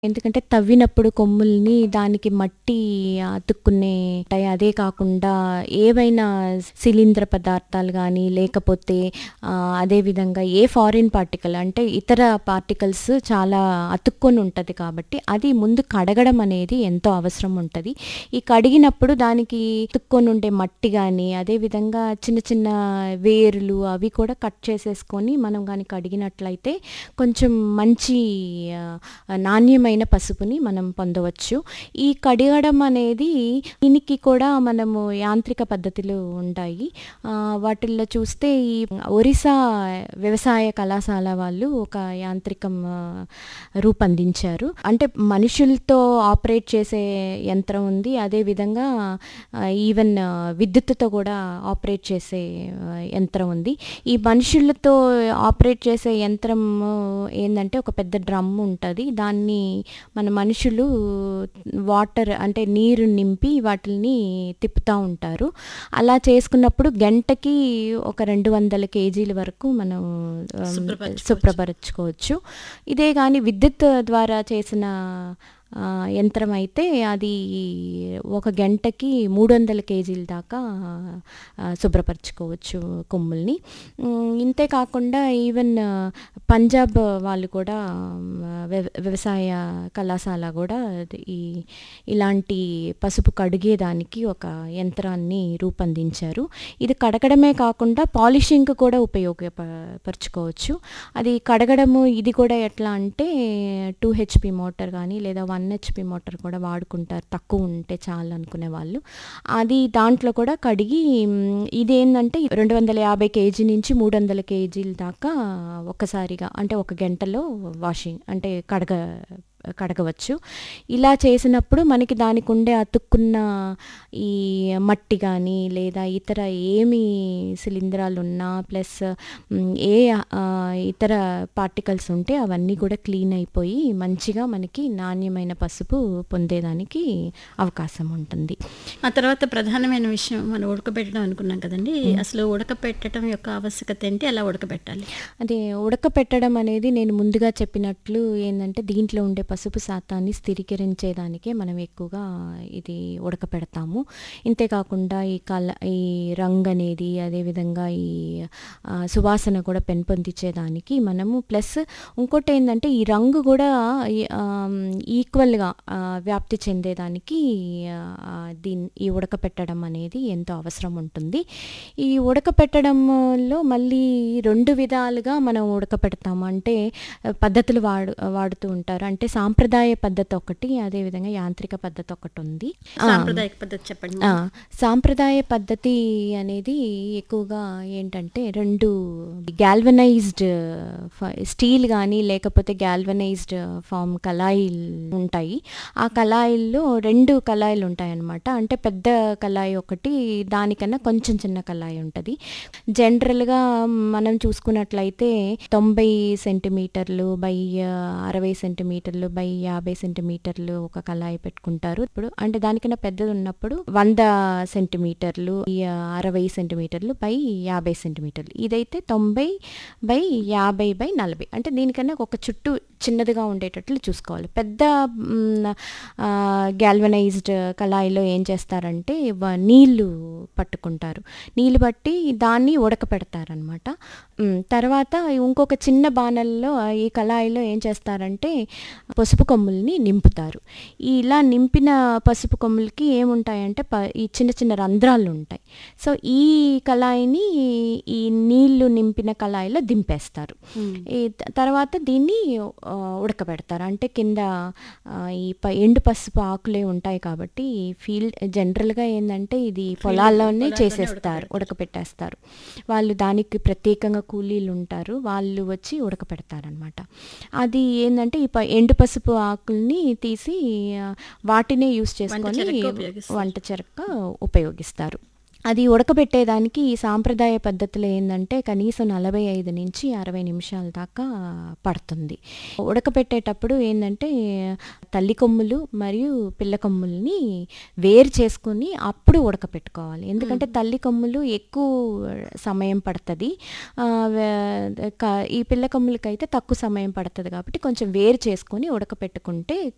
ఎందుకంటే తవ్వినప్పుడు కొమ్ముల్ని దానికి మట్టి అతుక్కునే ఉంటాయి. అదే కాకుండా ఏవైనా శిలీంద్ర పదార్థాలు గానీ, లేకపోతే ఆహ్, అదే విధంగా ఏ ఫారిన్ పార్టికల్ అంటే ఇతర పార్టికల్స్ చాలా అతుక్కొని ఉంటది కాబట్టి, అది ముందు కడగడం అనేది ఎంతో అవసరం ఉంటది. ఈ కడిగినప్పుడు దానికి అతుక్కొని ఉండే మట్టి గానీ, అదే విధంగా చిన్న చిన్న వేర్లు అవి కూడా కట్ చేసేసుకొని మనం గాని కడిగినట్లయితే కొంచెం మంచి ఆహ్, నాణ్యమైన పసుపుని మనం పొందవచ్చు. ఈ కడగడం అనేది దీనికి కూడా మనము యాంత్రిక పద్ధతులు ఉంటాయి. ఆహ్, వాటిల్లో చూస్తే ఈ ఒరిస్సా వ్యవసాయ కళాశాల వాళ్ళు ఒక యాంత్రికం ఆహ్, రూపొందించారు. అంటే మనుషులతో ఆపరేట్ చేసే యంత్రం ఉంది. అదే విధంగా ఆహ్, ఈవెన్ విద్యుత్తుతో కూడా ఆపరేట్ చేసే ఆహ్, యంత్రం ఉంది. ఈ మనుషులతో ఆపరేట్ చేసే యంత్రము ఏందంటే ఒక పెద్ద డ్రమ్ ఉంటది. దాన్ని మన మనుషులు వాటర్ అంటే నీరు నింపి వాటిల్ని తిప్పుతా ఉంటారు. అలా చేసుకున్నప్పుడు గంటకి ఒక 200 కేజీల వరకు మనం ఆహ్, శుభ్రపరచుకోవచ్చు. శుభ్రపరచుకోవచ్చు. ఇదే గాని విద్యుత్ ద్వారా చేసిన ఆహ్, యంత్రం అయితే అది ఒక గంటకి 300 కేజీల దాకా ఆహ్, శుభ్రపరచుకోవచ్చు కొమ్ముల్ని. హ్మ్. ఇంతే కాకుండా ఈవెన్ పంజాబ్ వాళ్ళు కూడా వ్యవ వ్యవసాయ కళాశాల గూడా ఈ ఇలాంటి పసుపు కడిగేదానికి ఒక యంత్రాన్ని రూపొందించారు. ఇది కడగడమే కాకుండా పాలిషింగ్‌కి కూడా ఉపయోగప పరుచుకోవచ్చు. అది కడగడము ఇది కూడా ఎట్లా అంటే 2 హెచ్‌పీ మోటార్ గానీ, లేదా 1 హెచ్‌పీ మోటార్ కూడా వాడుకుంటారు. తక్కువ ఉంటే చాలు అనుకునే వాళ్ళు. అది దాంట్లో కూడా కడిగి హ్మ్, ఇదేందంటే 250 కేజీ నుంచి 300 కేజీల దాకా ఒక్కసారిగా అంటే ఒక గంటలో వాషింగ్ అంటే కడగ కడగవచ్చు. ఇలా చేసినప్పుడు మనకి దానికుండే అతుక్కున్న ఈ మట్టి గానీ, లేదా ఇతర ఏమి శిలీంధ్రాలున్నా ప్లస్ హ్మ్, ఏ ఆహ్, ఇతర పార్టికల్స్ ఉంటే అవన్నీ కూడా క్లీన్ అయిపోయి మంచిగా మనకి నాణ్యమైన పసుపు పొందేదానికి అవకాశం ఉంటుంది. ఆ తర్వాత ప్రధానమైన విషయం మనం ఉడకబెట్టడం అనుకున్నాం కదండీ! అసలు ఉడకపెట్టడం యొక్క ఆవశ్యకత ఏంటి? ఎలా ఉడకబెట్టాలి? అదే ఉడకపెట్టడం అనేది నేను ముందుగా చెప్పినట్లు ఏందంటే దీంట్లో ఉండే పసుపు శాతాన్ని స్థిరీకరించేదానికే మనం ఎక్కువగా ఇది ఉడకపెడతాము. ఇంతే కాకుండా ఈ కల ఈ రంగనేది అదే విధంగా ఈ ఆహ్, సువాసన కూడా పెంపొందించేదానికి మనము ప్లస్ ఇంకోటేందంటే ఈ రంగు గూడా ఈ ఆహ్, ఈక్వల్‌గా ఆహ్, వ్యాప్తి చెందేదానికి ఆహ్, దీన్ ఈ ఉడకపెట్టడం అనేది ఎంతో అవసరం ఉంటుంది. ఈ ఉడకపెట్టడంలో మళ్ళీ 2 విధాలుగా మనం ఉడకపెడతాము. అంటే పద్ధతులు వాడు వాడుతూ ఉంటారు. అంటే సాంప్రదాయ పద్ధతి ఒకటి, అదే విధంగా యాంత్రిక పద్ధతి ఒకటుంది. ఆ! సాంప్రదాయక పద్ధతి చెప్పండి ఆ! మేడం. సాంప్రదాయ పద్ధతి అనేది ఎక్కువగా ఏంటంటే 2 గాల్వనైజ్డ్ ఫ స్టీల్ గానీ, లేకపోతే గాల్వనైజ్డ్ ఫార్మ్ కళాయిలు ఉంటాయి. ఆ కళాయిల్లో 2 కళాయిలుంటాయన్నమాట. అంటే పెద్ద కళాయి ఒకటి, దానికన్నా కొంచెం చిన్న కళాయి ఉంటది. జనరల్‌గా మనం చూసుకున్నట్లయితే 90 సెంటీమీటర్లు బై 60 సెంటీమీటర్లు బై 50 సెంటీమీటర్లు ఒక కళాయి పెట్టుకుంటారు. ఇప్పుడు అంటే దానికన్నా పెద్దదున్నప్పుడు 100 సెంటీమీటర్లు, ఈ 60 సెంటీమీటర్లు బై 50 సెంటీమీటర్లు. ఇదైతే 90 బై 50 బై 40 అంటే దీనికన్నా ఒక చుట్టూ చిన్నదిగా ఉండేటట్లు చూసుకోవాలి. పెద్ద హ్మ్, ఆహ్, గాల్వనైజ్డ్ కళాయిలో ఏం చేస్తారంటే వ నీళ్లు పట్టుకుంటారు. నీళ్లు పట్టి దాన్ని ఉడకపెడతారనమాట. హ్మ్. తర్వాత ఇంకొక చిన్న బానల్లో ఈ కళాయిలో ఏం చేస్తారంటే పసుపు కొమ్ముల్ని నింపుతారు. ఇలా నింపిన పసుపు కొమ్ములకి ఏముంటాయంటే ప ఈ చిన్న చిన్న రంధ్రాలుంటాయి. సో, ఈ కళాయిని ఈ నీళ్లు నింపిన కళాయిలో దింపేస్తారు. హ్మ్. ఈ త తర్వాత దీన్ని ఆహ్, ఉడకబెడతారు. అంటే కింద ఆహ్, ఈ ప ఎండు పసుపు ఆకులే ఉంటాయి కాబట్టి ఫీల్డ్ జనరల్‌గా ఏందంటే ఇది పొలాల్లోనే పొలాల్లోనే చేసేస్తారు. ఉడకబెడతారు. ఉడకపెట్టేస్తారు. వాళ్ళు దానికి ప్రత్యేకంగా కూలీలుంటారు. వాళ్ళు వచ్చి ఉడకపెడతారనమాట. అది ఏందంటే ఈ ప ఎండు పసుపు ఆకుల్ని తీసి ఆహ్, వాటినే యూజ్ వంట చేసుకొని చెరకుగా ఉపయోగిస్తారు. వంట చెరకుగా ఉపయోగిస్తారు. అది ఉడకబెట్టేదానికి ఈ సాంప్రదాయ పద్ధతిలో ఏందంటే కనీసం 45-60 నిమిషాల దాకా పడుతుంది. ఉడకపెట్టేటప్పుడు ఏందంటే తల్లి కొమ్ములు మరియు పిల్ల కొమ్ముల్ని వేరు చేసుకొని అప్పుడు ఉడకపెట్టుకోవాలి. ఎందుకంటే హ్మ్. తల్లి కొమ్ములు ఎక్కువ సమయం పడతది. ఆహ్, వే క ఈ పిల్ల కొమ్ములకైతే తక్కువ సమయం పడతది కాబట్టి కొంచెం వేరు చేసుకొని ఉడకపెట్టుకుంటే